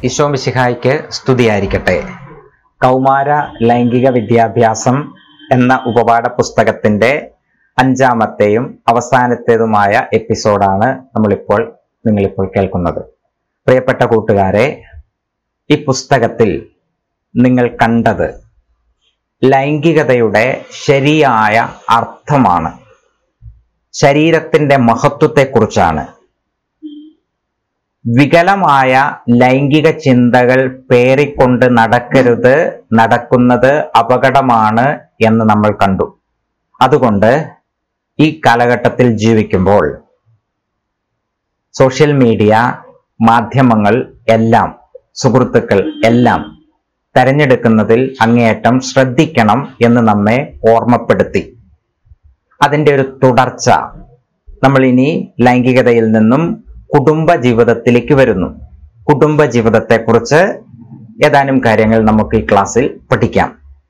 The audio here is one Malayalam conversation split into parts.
ഈശോ മിശിഹായ്ക്ക് സ്തുതിയായിരിക്കട്ടെ കൗമാര ലൈംഗിക വിദ്യാഭ്യാസം എന്ന ഉപപാഠ പുസ്തകത്തിന്റെ അഞ്ചാമത്തെയും അവസാനത്തേതുമായ എപ്പിസോഡാണ് നമ്മളിപ്പോൾ നിങ്ങളിപ്പോൾ കേൾക്കുന്നത് പ്രിയപ്പെട്ട കൂട്ടുകാരെ ഈ പുസ്തകത്തിൽ നിങ്ങൾ കണ്ടത് ലൈംഗികതയുടെ ശരിയായ അർത്ഥമാണ് ശരീരത്തിന്റെ മഹത്വത്തെക്കുറിച്ചാണ് വികലമായ ലൈംഗിക ചിന്തകൾ പേറിക്കൊണ്ട് നടക്കരുത് നടക്കുന്നത് അപകടമാണ് എന്ന് നമ്മൾ കണ്ടു അതുകൊണ്ട് ഈ കാലഘട്ടത്തിൽ ജീവിക്കുമ്പോൾ സോഷ്യൽ മീഡിയ മാധ്യമങ്ങൾ എല്ലാം സുഹൃത്തുക്കൾ എല്ലാം തെരഞ്ഞെടുക്കുന്നതിൽ അങ്ങേയറ്റം ശ്രദ്ധിക്കണം എന്ന് നമ്മെ ഓർമ്മപ്പെടുത്തി അതിൻ്റെ ഒരു തുടർച്ച നമ്മൾ ഇനി ലൈംഗികതയിൽ നിന്നും കുടുംബ ജീവിതത്തിലേക്ക് വരുന്നു കുടുംബ ജീവിതത്തെക്കുറിച്ച് ഏതാനും കാര്യങ്ങൾ നമുക്ക് ഈ ക്ലാസ്സിൽ പഠിക്കാം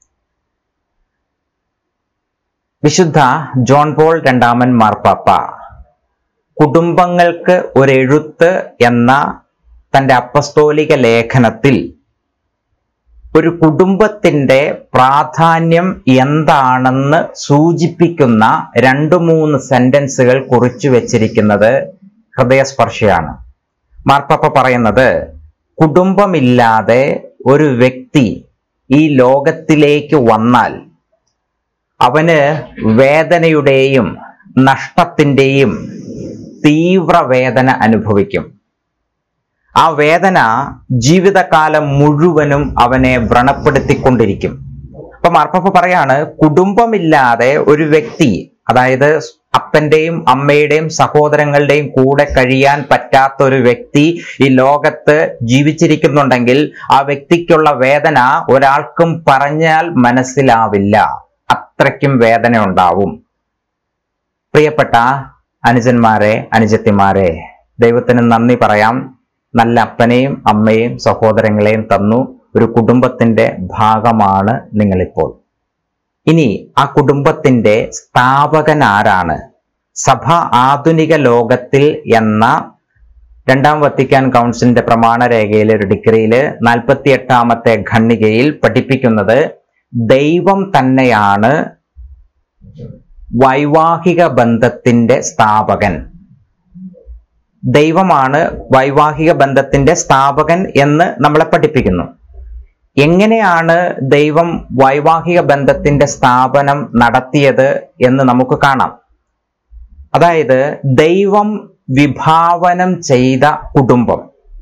വിശുദ്ധ ജോൺ പോൾ രണ്ടാമൻ മാർപ്പാപ്പ കുടുംബങ്ങൾക്ക് ഒരു എഴുത്ത് എന്ന തന്റെ അപ്പസ്തോലിക ലേഖനത്തിൽ ഒരു കുടുംബത്തിന്റെ പ്രാധാന്യം എന്താണെന്ന് സൂചിപ്പിക്കുന്ന രണ്ടു മൂന്ന് സെന്റൻസുകൾ കുറിച്ചു വെച്ചിരിക്കുന്നത് ഹൃദയസ്പർശിയാണ് മാർപ്പാപ്പ പറയുന്നത് കുടുംബമില്ലാതെ ഒരു വ്യക്തി ഈ ലോകത്തിലേക്ക് വന്നാൽ അവന് വേദനയുടെയും നഷ്ടത്തിൻ്റെയും തീവ്ര വേദന അനുഭവിക്കും ആ വേദന ജീവിതകാലം മുഴുവനും അവനെ വ്രണപ്പെടുത്തിക്കൊണ്ടിരിക്കും അപ്പൊ മാർപ്പാപ്പ പറയാണ് കുടുംബമില്ലാതെ ഒരു വ്യക്തി അതായത് അപ്പന്റെയും അമ്മയുടെയും സഹോദരങ്ങളുടെയും കൂടെ കഴിയാൻ പറ്റാത്ത ഒരു വ്യക്തി ഈ ലോകത്ത് ജീവിച്ചിരിക്കുന്നുണ്ടെങ്കിൽ ആ വ്യക്തിക്കുള്ള വേദന ഒരാൾക്കും പറഞ്ഞാൽ മനസ്സിലാവില്ല അത്രയ്ക്കും വേദന ഉണ്ടാവും പ്രിയപ്പെട്ട അനുജന്മാരെ അനുജത്തിമാരെ ദൈവത്തിന് നന്ദി പറയാം നല്ല അപ്പനെയും അമ്മയെയും സഹോദരങ്ങളെയും തന്നു ഒരു കുടുംബത്തിന്റെ ഭാഗമാണ് നിങ്ങളിപ്പോൾ ഇനി ആ കുടുംബത്തിന്റെ സ്ഥാപകൻ ആരാണ് സഭ ആധുനിക ലോകത്തിൽ എന്ന രണ്ടാം വത്തിക്കാൻ കൗൺസിലിന്റെ പ്രമാണരേഖയിലെ ഒരു ഡിഗ്രിയിൽ നാൽപ്പത്തി എട്ടാമത്തെ ഖണ്ഡികയിൽ പഠിപ്പിക്കുന്നത് ദൈവം തന്നെയാണ് വൈവാഹിക ബന്ധത്തിന്റെ സ്ഥാപകൻ ദൈവമാണ് വൈവാഹിക ബന്ധത്തിന്റെ സ്ഥാപകൻ എന്ന് നമ്മളെ പഠിപ്പിക്കുന്നു എങ്ങനെയാണ് ദൈവം വൈവാഹിക ബന്ധത്തിന്റെ സ്ഥാപനം നടത്തിയത് എന്ന് നമുക്ക് കാണാം അതായത് ദൈവം വിഭാവനം ചെയ്ത കുടുംബം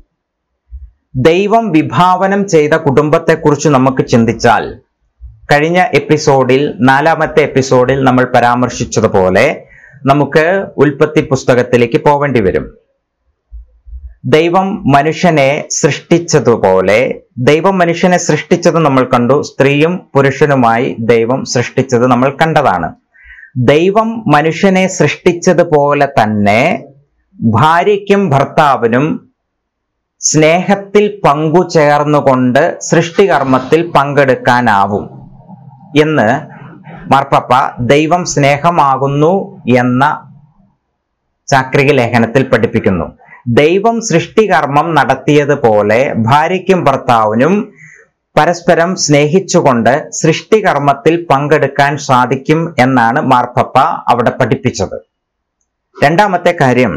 ദൈവം വിഭാവനം ചെയ്ത കുടുംബത്തെക്കുറിച്ച് നമുക്ക് ചിന്തിച്ചാൽ കഴിഞ്ഞ എപ്പിസോഡിൽ നാലാമത്തെ എപ്പിസോഡിൽ നമ്മൾ പരാമർശിച്ചതുപോലെ നമുക്ക് ഉൽപ്പത്തി പുസ്തകത്തിലേക്ക് പോവേണ്ടി വരും ദൈവം മനുഷ്യനെ സൃഷ്ടിച്ചതുപോലെ ദൈവം മനുഷ്യനെ സൃഷ്ടിച്ചത് നമ്മൾ കണ്ടു സ്ത്രീയും പുരുഷനുമായി ദൈവം സൃഷ്ടിച്ചത് നമ്മൾ കണ്ടതാണ് ദൈവം മനുഷ്യനെ സൃഷ്ടിച്ചതുപോലെ തന്നെ ഭാര്യയ്ക്കും ഭർത്താവിനും സ്നേഹത്തിൽ പങ്കുചേർന്നുകൊണ്ട് സൃഷ്ടികർമ്മത്തിൽ പങ്കെടുക്കാനാവും എന്ന് മാർപ്പാപ്പ ദൈവം സ്നേഹമാകുന്നു എന്ന ചാക്രിക ലേഖനത്തിൽ പഠിപ്പിക്കുന്നു ദൈവം സൃഷ്ടികർമ്മം നടത്തിയതുപോലെ ഭാര്യയ്ക്കും ഭർത്താവിനും പരസ്പരം സ്നേഹിച്ചുകൊണ്ട് സൃഷ്ടികർമ്മത്തിൽ പങ്കെടുക്കാൻ സാധിക്കും എന്നാണ് മാർപ്പപ്പ അവിടെ പഠിപ്പിച്ചത് രണ്ടാമത്തെ കാര്യം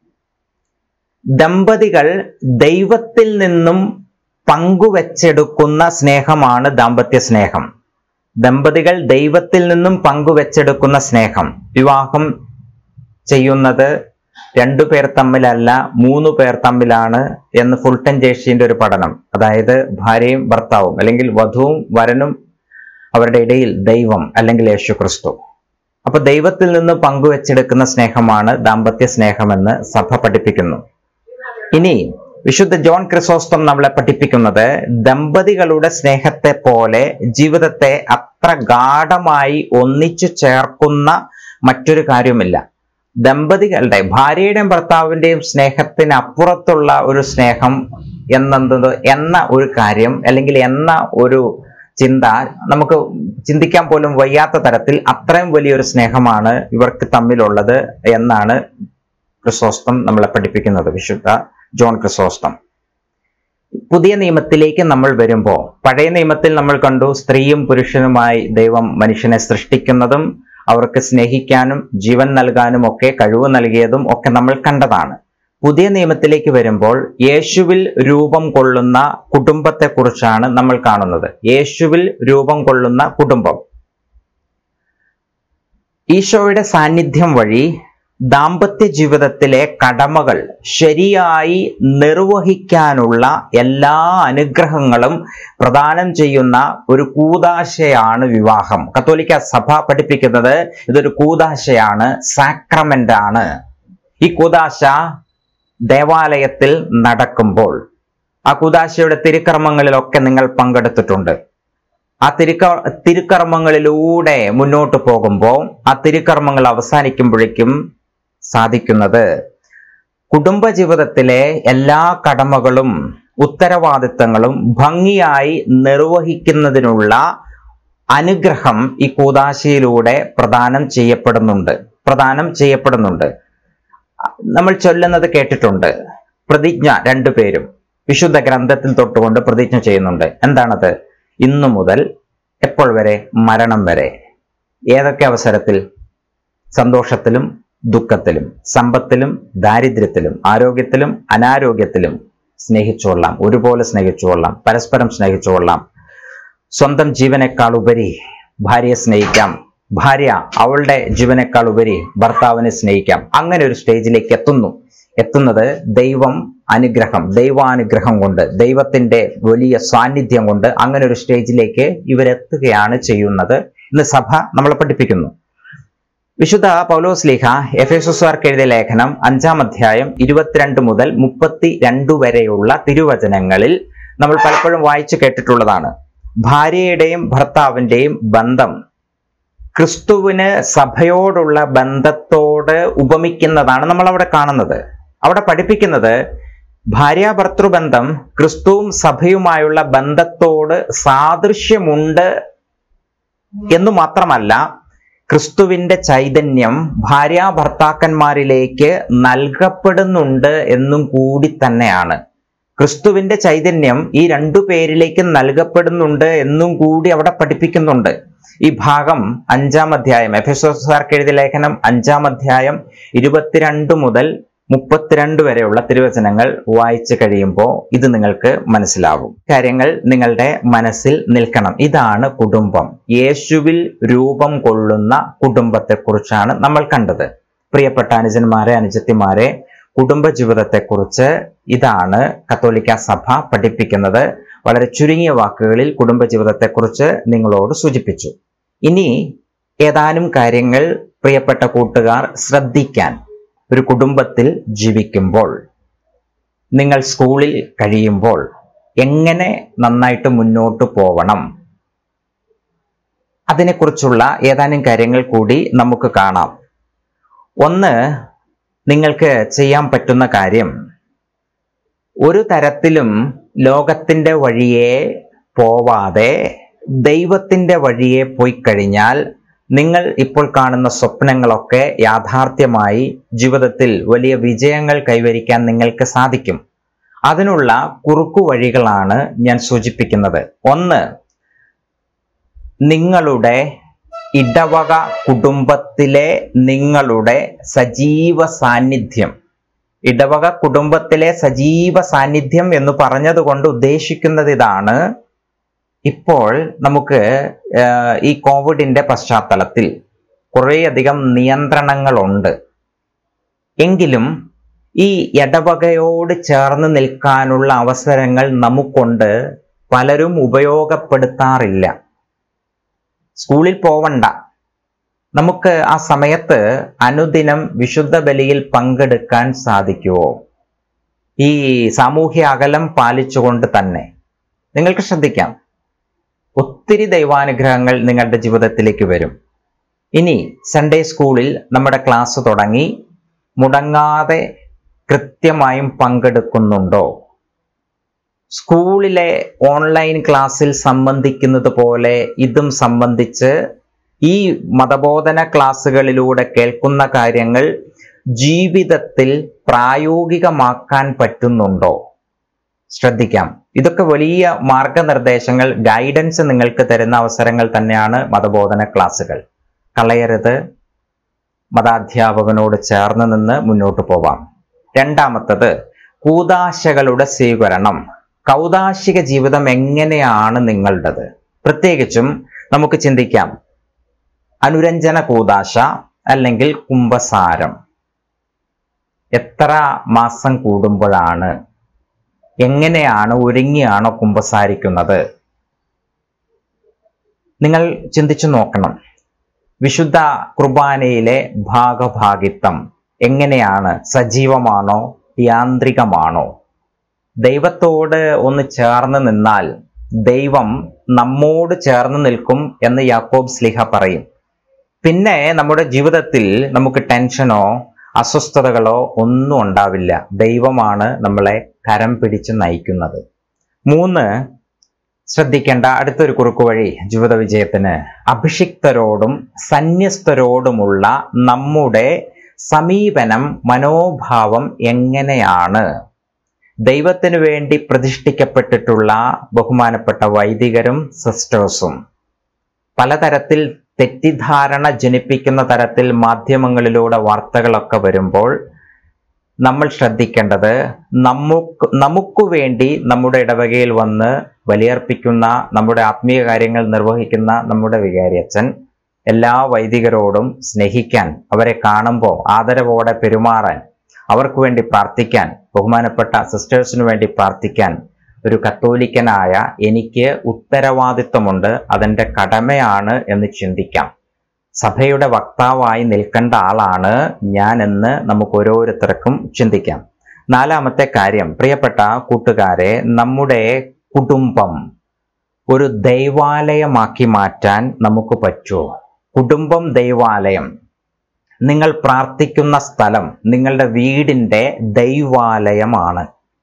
ദമ്പതികൾ ദൈവത്തിൽ നിന്നും പങ്കുവെച്ചെടുക്കുന്ന സ്നേഹമാണ് ദാമ്പത്യ സ്നേഹം ദമ്പതികൾ ദൈവത്തിൽ നിന്നും പങ്കുവെച്ചെടുക്കുന്ന സ്നേഹം വിവാഹം ചെയ്യുന്നത് രണ്ടു പേർ തമ്മിലല്ല മൂന്ന് പേർ തമ്മിലാണ് എന്ന് ഫുൾട്ടൻ ജേഷിന്റെ ഒരു പഠനം അതായത് ഭാര്യയും ഭർത്താവും അല്ലെങ്കിൽ വധുവും വരനും അവരുടെ ഇടയിൽ ദൈവം അല്ലെങ്കിൽ യേശു ക്രിസ്തു അപ്പൊ ദൈവത്തിൽ നിന്ന് പങ്കുവെച്ചെടുക്കുന്ന സ്നേഹമാണ് ദാമ്പത്യ സ്നേഹമെന്ന് സഭ പഠിപ്പിക്കുന്നു ഇനി വിശുദ്ധ ജോൺ ക്രിസോസ്റ്റം നമ്മളെ പഠിപ്പിക്കുന്നത് ദമ്പതികളുടെ സ്നേഹത്തെ പോലെ ജീവിതത്തെ അത്ര ഗാഠമായി ഒന്നിച്ചു ചേർക്കുന്ന മറ്റൊരു കാര്യമില്ല ദമ്പതികളുടെ ഭാര്യയുടെയും ഭർത്താവിന്റെയും സ്നേഹത്തിന് അപ്പുറത്തുള്ള ഒരു സ്നേഹം എന്നത് എന്ന ഒരു കാര്യം അല്ലെങ്കിൽ എന്ന ഒരു ചിന്ത നമുക്ക് ചിന്തിക്കാൻ പോലും വയ്യാത്ത തരത്തിൽ അത്രയും വലിയൊരു സ്നേഹമാണ് ഇവർക്ക് തമ്മിലുള്ളത് എന്നാണ് ക്രിസോസ്റ്റം നമ്മളെ പഠിപ്പിക്കുന്നത് വിശുദ്ധ ജോൺ ക്രിസോസ്റ്റം പുതിയ നിയമത്തിലേക്ക് നമ്മൾ വരുമ്പോൾ പഴയ നിയമത്തിൽ നമ്മൾ കണ്ടു സ്ത്രീയും പുരുഷനുമായി ദൈവം മനുഷ്യനെ സൃഷ്ടിക്കുന്നതും അവർക്ക് സ്നേഹിക്കാനും ജീവൻ നൽകാനും ഒക്കെ കഴിവ് നൽകിയതും ഒക്കെ നമ്മൾ കണ്ടതാണ് പുതിയ നിയമത്തിലേക്ക് വരുമ്പോൾ യേശുവിൽ രൂപം കൊള്ളുന്ന കുടുംബത്തെക്കുറിച്ചാണ് നമ്മൾ കാണുന്നത് യേശുവിൽ രൂപം കൊള്ളുന്ന കുടുംബം ഈശോയുടെ സാന്നിധ്യം വഴി ദാമ്പത്യ ജീവിതത്തിലെ കടമകൾ ശരിയായി നിർവഹിക്കാനുള്ള എല്ലാ അനുഗ്രഹങ്ങളും പ്രദാനം ചെയ്യുന്ന ഒരു കൂതാശയാണ് വിവാഹം കത്തോലിക്ക സഭ പഠിപ്പിക്കുന്നത് ഇതൊരു കൂതാശയാണ് സാക്രമെന്റ് ആണ് ഈ കൂതാശ ദേവാലയത്തിൽ നടക്കുമ്പോൾ ആ കൂതാശയുടെ തിരുക്കർമ്മങ്ങളിലൊക്കെ നിങ്ങൾ പങ്കെടുത്തിട്ടുണ്ട് ആ തിരുക്ക തിരുക്കർമ്മങ്ങളിലൂടെ മുന്നോട്ട് പോകുമ്പോൾ ആ തിരുക്കർമ്മങ്ങൾ അവസാനിക്കുമ്പോഴേക്കും സാധിക്കുന്നത് കുടുംബജീവിതത്തിലെ എല്ലാ കടമകളും ഉത്തരവാദിത്തങ്ങളും ഭംഗിയായി നിർവഹിക്കുന്നതിനുള്ള അനുഗ്രഹം ഈ കൂതാശയിലൂടെ പ്രദാനം ചെയ്യപ്പെടുന്നുണ്ട് പ്രദാനം ചെയ്യപ്പെടുന്നുണ്ട് നമ്മൾ ചൊല്ലുന്നത് കേട്ടിട്ടുണ്ട് പ്രതിജ്ഞ രണ്ടുപേരും വിശുദ്ധ ഗ്രന്ഥത്തിൽ തൊട്ടുകൊണ്ട് പ്രതിജ്ഞ ചെയ്യുന്നുണ്ട് എന്താണത് ഇന്നു മുതൽ എപ്പോൾ വരെ മരണം വരെ ഏതൊക്കെ അവസരത്തിൽ സന്തോഷത്തിലും ദുഃഖത്തിലും സമ്പത്തിലും ദാരിദ്ര്യത്തിലും ആരോഗ്യത്തിലും അനാരോഗ്യത്തിലും സ്നേഹിച്ചുകൊള്ളാം ഒരുപോലെ സ്നേഹിച്ചുകൊള്ളാം പരസ്പരം സ്നേഹിച്ചുകൊള്ളാം സ്വന്തം ജീവനേക്കാൾ ഉപരി ഭാര്യയെ സ്നേഹിക്കാം ഭാര്യ അവളുടെ ജീവനേക്കാൾ ഉപരി ഭർത്താവിനെ സ്നേഹിക്കാം അങ്ങനെ ഒരു സ്റ്റേജിലേക്ക് എത്തുന്നു എത്തുന്നത് ദൈവം അനുഗ്രഹം ദൈവാനുഗ്രഹം കൊണ്ട് ദൈവത്തിന്റെ വലിയ സാന്നിധ്യം കൊണ്ട് അങ്ങനെ ഒരു സ്റ്റേജിലേക്ക് ഇവരെത്തുകയാണ് ചെയ്യുന്നത് ഇന്ന് സഭ നമ്മളെ പഠിപ്പിക്കുന്നു വിശുദ്ധ പൗലോസ് ലീഹ എഫേസുസാർക്ക് എഴുതിയ ലേഖനം അഞ്ചാം അധ്യായം ഇരുപത്തിരണ്ട് മുതൽ മുപ്പത്തി രണ്ട് വരെയുള്ള തിരുവചനങ്ങളിൽ നമ്മൾ പലപ്പോഴും വായിച്ചു കേട്ടിട്ടുള്ളതാണ് ഭാര്യയുടെയും ഭർത്താവിന്റെയും ബന്ധം ക്രിസ്തുവിന് സഭയോടുള്ള ബന്ധത്തോട് ഉപമിക്കുന്നതാണ് നമ്മൾ അവിടെ കാണുന്നത് അവിടെ പഠിപ്പിക്കുന്നത് ഭാര്യ ഭർത്തൃബന്ധം ക്രിസ്തുവും സഭയുമായുള്ള ബന്ധത്തോട് സാദൃശ്യമുണ്ട് എന്നു മാത്രമല്ല ക്രിസ്തുവിന്റെ ചൈതന്യം ഭാര്യ ഭർത്താക്കന്മാരിലേക്ക് നൽകപ്പെടുന്നുണ്ട് എന്നും കൂടി തന്നെയാണ് ക്രിസ്തുവിന്റെ ചൈതന്യം ഈ രണ്ടു പേരിലേക്ക് നൽകപ്പെടുന്നുണ്ട് എന്നും കൂടി അവിടെ പഠിപ്പിക്കുന്നുണ്ട് ഈ ഭാഗം അഞ്ചാം അധ്യായം എഫെസോസാർക്ക് എഴുതിയ ലേഖനം അഞ്ചാം അധ്യായം ഇരുപത്തിരണ്ട് മുതൽ മുപ്പത്തിരണ്ട് വരെയുള്ള തിരുവചനങ്ങൾ വായിച്ചു കഴിയുമ്പോൾ ഇത് നിങ്ങൾക്ക് മനസ്സിലാവും കാര്യങ്ങൾ നിങ്ങളുടെ മനസ്സിൽ നിൽക്കണം ഇതാണ് കുടുംബം യേശുവിൽ രൂപം കൊള്ളുന്ന കുടുംബത്തെക്കുറിച്ചാണ് നമ്മൾ കണ്ടത് പ്രിയപ്പെട്ട അനുജന്മാരെ അനുജത്തിമാരെ കുടുംബജീവിതത്തെക്കുറിച്ച് ഇതാണ് കത്തോലിക്ക സഭ പഠിപ്പിക്കുന്നത് വളരെ ചുരുങ്ങിയ വാക്കുകളിൽ കുടുംബജീവിതത്തെക്കുറിച്ച് നിങ്ങളോട് സൂചിപ്പിച്ചു ഇനി ഏതാനും കാര്യങ്ങൾ പ്രിയപ്പെട്ട കൂട്ടുകാർ ശ്രദ്ധിക്കാൻ ഒരു കുടുംബത്തിൽ ജീവിക്കുമ്പോൾ നിങ്ങൾ സ്കൂളിൽ കഴിയുമ്പോൾ എങ്ങനെ നന്നായിട്ട് മുന്നോട്ട് പോകണം അതിനെക്കുറിച്ചുള്ള ഏതാനും കാര്യങ്ങൾ കൂടി നമുക്ക് കാണാം ഒന്ന് നിങ്ങൾക്ക് ചെയ്യാൻ പറ്റുന്ന കാര്യം ഒരു തരത്തിലും ലോകത്തിന്റെ വഴിയെ പോവാതെ ദൈവത്തിന്റെ വഴിയെ പോയി കഴിഞ്ഞാൽ നിങ്ങൾ ഇപ്പോൾ കാണുന്ന സ്വപ്നങ്ങളൊക്കെ യാഥാർത്ഥ്യമായി ജീവിതത്തിൽ വലിയ വിജയങ്ങൾ കൈവരിക്കാൻ നിങ്ങൾക്ക് സാധിക്കും അതിനുള്ള കുറുക്കു വഴികളാണ് ഞാൻ സൂചിപ്പിക്കുന്നത് ഒന്ന് നിങ്ങളുടെ ഇടവക കുടുംബത്തിലെ നിങ്ങളുടെ സജീവ സാന്നിധ്യം ഇടവക കുടുംബത്തിലെ സജീവ സാന്നിധ്യം എന്ന് പറഞ്ഞതുകൊണ്ട് ഉദ്ദേശിക്കുന്നത് ഇതാണ് ഇപ്പോൾ നമുക്ക് ഈ കോവിഡിന്റെ പശ്ചാത്തലത്തിൽ കുറേയധികം നിയന്ത്രണങ്ങളുണ്ട് എങ്കിലും ഈ ഇടവകയോട് ചേർന്ന് നിൽക്കാനുള്ള അവസരങ്ങൾ നമുക്കൊണ്ട് പലരും ഉപയോഗപ്പെടുത്താറില്ല സ്കൂളിൽ പോവണ്ട നമുക്ക് ആ സമയത്ത് അനുദിനം വിശുദ്ധ ബലിയിൽ പങ്കെടുക്കാൻ സാധിക്കുമോ ഈ സാമൂഹ്യ അകലം പാലിച്ചുകൊണ്ട് തന്നെ നിങ്ങൾക്ക് ശ്രദ്ധിക്കാം ഒത്തിരി ദൈവാനുഗ്രഹങ്ങൾ നിങ്ങളുടെ ജീവിതത്തിലേക്ക് വരും ഇനി സൺഡേ സ്കൂളിൽ നമ്മുടെ ക്ലാസ് തുടങ്ങി മുടങ്ങാതെ കൃത്യമായും പങ്കെടുക്കുന്നുണ്ടോ സ്കൂളിലെ ഓൺലൈൻ ക്ലാസ്സിൽ സംബന്ധിക്കുന്നത് പോലെ ഇതും സംബന്ധിച്ച് ഈ മതബോധന ക്ലാസ്സുകളിലൂടെ കേൾക്കുന്ന കാര്യങ്ങൾ ജീവിതത്തിൽ പ്രായോഗികമാക്കാൻ പറ്റുന്നുണ്ടോ ശ്രദ്ധിക്കാം ഇതൊക്കെ വലിയ മാർഗനിർദ്ദേശങ്ങൾ ഗൈഡൻസ് നിങ്ങൾക്ക് തരുന്ന അവസരങ്ങൾ തന്നെയാണ് മതബോധന ക്ലാസ്സുകൾ കളയരുത് മതാധ്യാപകനോട് ചേർന്ന് നിന്ന് മുന്നോട്ട് പോവാം രണ്ടാമത്തത് കൂതാശകളുടെ സ്വീകരണം കൗതാശിക ജീവിതം എങ്ങനെയാണ് നിങ്ങളുടേത് പ്രത്യേകിച്ചും നമുക്ക് ചിന്തിക്കാം അനുരഞ്ജന കൂതാശ അല്ലെങ്കിൽ കുംഭസാരം എത്ര മാസം കൂടുമ്പോഴാണ് എങ്ങനെയാണ് ഒരുങ്ങിയാണോ കുംഭസാരിക്കുന്നത് നിങ്ങൾ ചിന്തിച്ചു നോക്കണം വിശുദ്ധ കുർബാനയിലെ ഭാഗഭാഗിത്വം എങ്ങനെയാണ് സജീവമാണോ യാന്ത്രികമാണോ ദൈവത്തോട് ഒന്ന് ചേർന്ന് നിന്നാൽ ദൈവം നമ്മോട് ചേർന്ന് നിൽക്കും എന്ന് യാക്കോബ് സ്ലിഹ പറയും പിന്നെ നമ്മുടെ ജീവിതത്തിൽ നമുക്ക് ടെൻഷനോ അസ്വസ്ഥതകളോ ഒന്നും ഉണ്ടാവില്ല ദൈവമാണ് നമ്മളെ കരം പിടിച്ച് നയിക്കുന്നത് മൂന്ന് ശ്രദ്ധിക്കേണ്ട അടുത്തൊരു കുറുക്കുവഴി ജീവിത വിജയത്തിന് അഭിഷിക്തരോടും സന്യസ്തരോടുമുള്ള നമ്മുടെ സമീപനം മനോഭാവം എങ്ങനെയാണ് ദൈവത്തിനു വേണ്ടി പ്രതിഷ്ഠിക്കപ്പെട്ടിട്ടുള്ള ബഹുമാനപ്പെട്ട വൈദികരും സിസ്റ്റേഴ്സും പലതരത്തിൽ തെറ്റിദ്ധാരണ ജനിപ്പിക്കുന്ന തരത്തിൽ മാധ്യമങ്ങളിലൂടെ വാർത്തകളൊക്കെ വരുമ്പോൾ നമ്മൾ ശ്രദ്ധിക്കേണ്ടത് നമുക്ക് നമുക്ക് വേണ്ടി നമ്മുടെ ഇടവകയിൽ വന്ന് ബലിയർപ്പിക്കുന്ന നമ്മുടെ ആത്മീയ കാര്യങ്ങൾ നിർവഹിക്കുന്ന നമ്മുടെ വികാരിയച്ഛൻ എല്ലാ വൈദികരോടും സ്നേഹിക്കാൻ അവരെ കാണുമ്പോൾ ആദരവോടെ പെരുമാറാൻ അവർക്ക് വേണ്ടി പ്രാർത്ഥിക്കാൻ ബഹുമാനപ്പെട്ട സിസ്റ്റേഴ്സിനു വേണ്ടി പ്രാർത്ഥിക്കാൻ ഒരു കത്തോലിക്കനായ എനിക്ക് ഉത്തരവാദിത്വമുണ്ട് അതെന്റെ കടമയാണ് എന്ന് ചിന്തിക്കാം സഭയുടെ വക്താവായി നിൽക്കേണ്ട ആളാണ് ഞാൻ എന്ന് നമുക്ക് ഓരോരുത്തർക്കും ചിന്തിക്കാം നാലാമത്തെ കാര്യം പ്രിയപ്പെട്ട കൂട്ടുകാരെ നമ്മുടെ കുടുംബം ഒരു ദൈവാലയമാക്കി മാറ്റാൻ നമുക്ക് പറ്റുമോ കുടുംബം ദൈവാലയം നിങ്ങൾ പ്രാർത്ഥിക്കുന്ന സ്ഥലം നിങ്ങളുടെ വീടിന്റെ ദൈവാലയമാണ്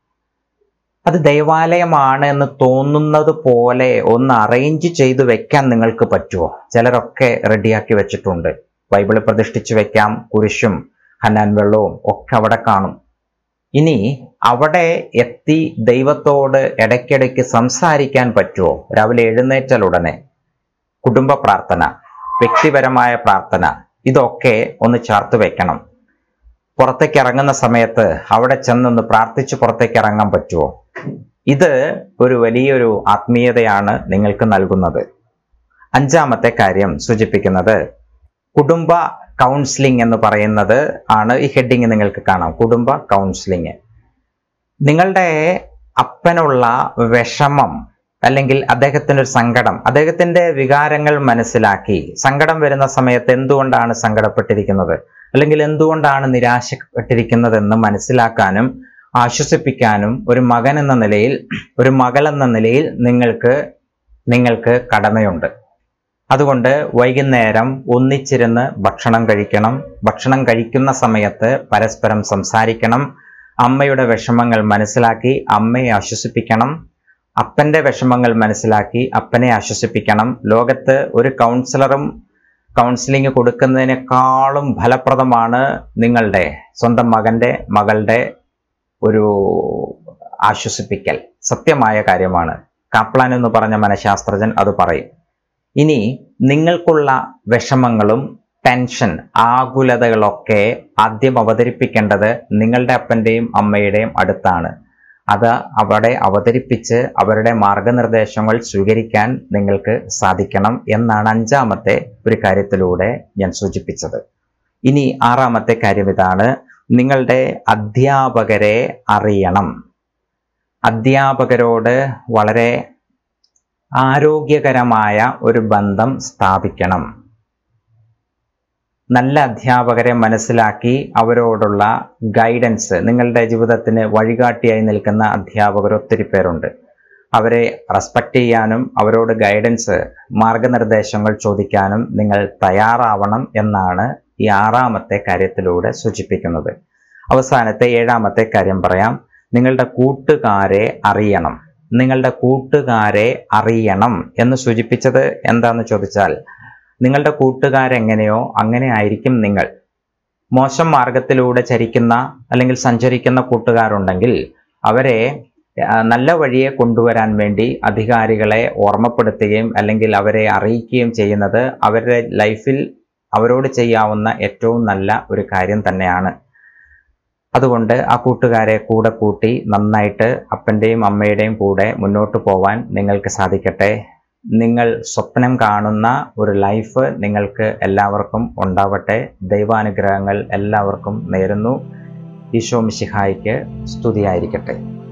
അത് ദൈവാലയമാണ് എന്ന് തോന്നുന്നത് പോലെ ഒന്ന് അറേഞ്ച് ചെയ്ത് വെക്കാൻ നിങ്ങൾക്ക് പറ്റുമോ ചിലരൊക്കെ റെഡിയാക്കി വെച്ചിട്ടുണ്ട് ബൈബിള് പ്രതിഷ്ഠിച്ചു വെക്കാം കുരിശും ഹന്നാൻ വെള്ളവും ഒക്കെ അവിടെ കാണും ഇനി അവിടെ എത്തി ദൈവത്തോട് ഇടയ്ക്കിടയ്ക്ക് സംസാരിക്കാൻ പറ്റുമോ രാവിലെ എഴുന്നേറ്റാൽ ഉടനെ കുടുംബ പ്രാർത്ഥന വ്യക്തിപരമായ പ്രാർത്ഥന ഇതൊക്കെ ഒന്ന് ചേർത്ത് വെക്കണം പുറത്തേക്ക് ഇറങ്ങുന്ന സമയത്ത് അവിടെ ചെന്നൊന്ന് പ്രാർത്ഥിച്ച് പുറത്തേക്ക് ഇറങ്ങാൻ പറ്റുമോ ഇത് ഒരു വലിയൊരു ആത്മീയതയാണ് നിങ്ങൾക്ക് നൽകുന്നത് അഞ്ചാമത്തെ കാര്യം സൂചിപ്പിക്കുന്നത് കുടുംബ കൗൺസിലിംഗ് എന്ന് പറയുന്നത് ആണ് ഈ ഹെഡിങ് നിങ്ങൾക്ക് കാണാം കുടുംബ കൗൺസിലിംഗ് നിങ്ങളുടെ അപ്പനുള്ള വിഷമം അല്ലെങ്കിൽ അദ്ദേഹത്തിൻ്റെ ഒരു സങ്കടം അദ്ദേഹത്തിന്റെ വികാരങ്ങൾ മനസ്സിലാക്കി സങ്കടം വരുന്ന സമയത്ത് എന്തുകൊണ്ടാണ് സങ്കടപ്പെട്ടിരിക്കുന്നത് അല്ലെങ്കിൽ എന്തുകൊണ്ടാണ് നിരാശപ്പെട്ടിരിക്കുന്നതെന്ന് മനസ്സിലാക്കാനും ആശ്വസിപ്പിക്കാനും ഒരു മകൻ എന്ന നിലയിൽ ഒരു മകൾ എന്ന നിലയിൽ നിങ്ങൾക്ക് നിങ്ങൾക്ക് കടമയുണ്ട് അതുകൊണ്ട് വൈകുന്നേരം ഒന്നിച്ചിരുന്ന് ഭക്ഷണം കഴിക്കണം ഭക്ഷണം കഴിക്കുന്ന സമയത്ത് പരസ്പരം സംസാരിക്കണം അമ്മയുടെ വിഷമങ്ങൾ മനസ്സിലാക്കി അമ്മയെ ആശ്വസിപ്പിക്കണം അപ്പന്റെ വിഷമങ്ങൾ മനസ്സിലാക്കി അപ്പനെ ആശ്വസിപ്പിക്കണം ലോകത്ത് ഒരു കൗൺസിലറും കൗൺസിലിംഗ് കൊടുക്കുന്നതിനേക്കാളും ഫലപ്രദമാണ് നിങ്ങളുടെ സ്വന്തം മകന്റെ മകളുടെ ഒരു ആശ്വസിപ്പിക്കൽ സത്യമായ കാര്യമാണ് കാപ്ലാൻ എന്ന് പറഞ്ഞ മനഃശാസ്ത്രജ്ഞൻ അത് പറയും ഇനി നിങ്ങൾക്കുള്ള വിഷമങ്ങളും ടെൻഷൻ ആകുലതകളൊക്കെ ആദ്യം അവതരിപ്പിക്കേണ്ടത് നിങ്ങളുടെ അപ്പന്റെയും അമ്മയുടെയും അടുത്താണ് അത് അവിടെ അവതരിപ്പിച്ച് അവരുടെ മാർഗനിർദ്ദേശങ്ങൾ സ്വീകരിക്കാൻ നിങ്ങൾക്ക് സാധിക്കണം എന്നാണ് അഞ്ചാമത്തെ ഒരു കാര്യത്തിലൂടെ ഞാൻ സൂചിപ്പിച്ചത് ഇനി ആറാമത്തെ കാര്യം ഇതാണ് നിങ്ങളുടെ അധ്യാപകരെ അറിയണം അധ്യാപകരോട് വളരെ ആരോഗ്യകരമായ ഒരു ബന്ധം സ്ഥാപിക്കണം നല്ല അധ്യാപകരെ മനസ്സിലാക്കി അവരോടുള്ള ഗൈഡൻസ് നിങ്ങളുടെ ജീവിതത്തിന് വഴികാട്ടിയായി നിൽക്കുന്ന അധ്യാപകർ ഒത്തിരി പേരുണ്ട് അവരെ റെസ്പെക്റ്റ് ചെയ്യാനും അവരോട് ഗൈഡൻസ് മാർഗനിർദ്ദേശങ്ങൾ ചോദിക്കാനും നിങ്ങൾ തയ്യാറാവണം എന്നാണ് ഈ ആറാമത്തെ കാര്യത്തിലൂടെ സൂചിപ്പിക്കുന്നത് അവസാനത്തെ ഏഴാമത്തെ കാര്യം പറയാം നിങ്ങളുടെ കൂട്ടുകാരെ അറിയണം നിങ്ങളുടെ കൂട്ടുകാരെ അറിയണം എന്ന് സൂചിപ്പിച്ചത് എന്താന്ന് ചോദിച്ചാൽ നിങ്ങളുടെ കൂട്ടുകാരെങ്ങനെയോ അങ്ങനെ ആയിരിക്കും നിങ്ങൾ മോശം മാർഗത്തിലൂടെ ചരിക്കുന്ന അല്ലെങ്കിൽ സഞ്ചരിക്കുന്ന കൂട്ടുകാരുണ്ടെങ്കിൽ അവരെ ആ, നല്ല വഴിയെ കൊണ്ടുവരാൻ വേണ്ടി അധികാരികളെ ഓർമ്മപ്പെടുത്തുകയും അല്ലെങ്കിൽ അവരെ അറിയിക്കുകയും ചെയ്യുന്നത് അവരുടെ ലൈഫിൽ അവരോട് ചെയ്യാവുന്ന ഏറ്റവും നല്ല ഒരു കാര്യം തന്നെയാണ് അതുകൊണ്ട് ആ കൂട്ടുകാരെ കൂടെ കൂട്ടി നന്നായിട്ട് അപ്പൻ്റെയും അമ്മയുടെയും കൂടെ മുന്നോട്ട് പോവാൻ നിങ്ങൾക്ക് സാധിക്കട്ടെ നിങ്ങൾ സ്വപ്നം കാണുന്ന ഒരു ലൈഫ് നിങ്ങൾക്ക് എല്ലാവർക്കും ഉണ്ടാവട്ടെ ദൈവാനുഗ്രഹങ്ങൾ എല്ലാവർക്കും നേരുന്നു ഈശോ മിശിഹായിക്ക് സ്തുതിയായിരിക്കട്ടെ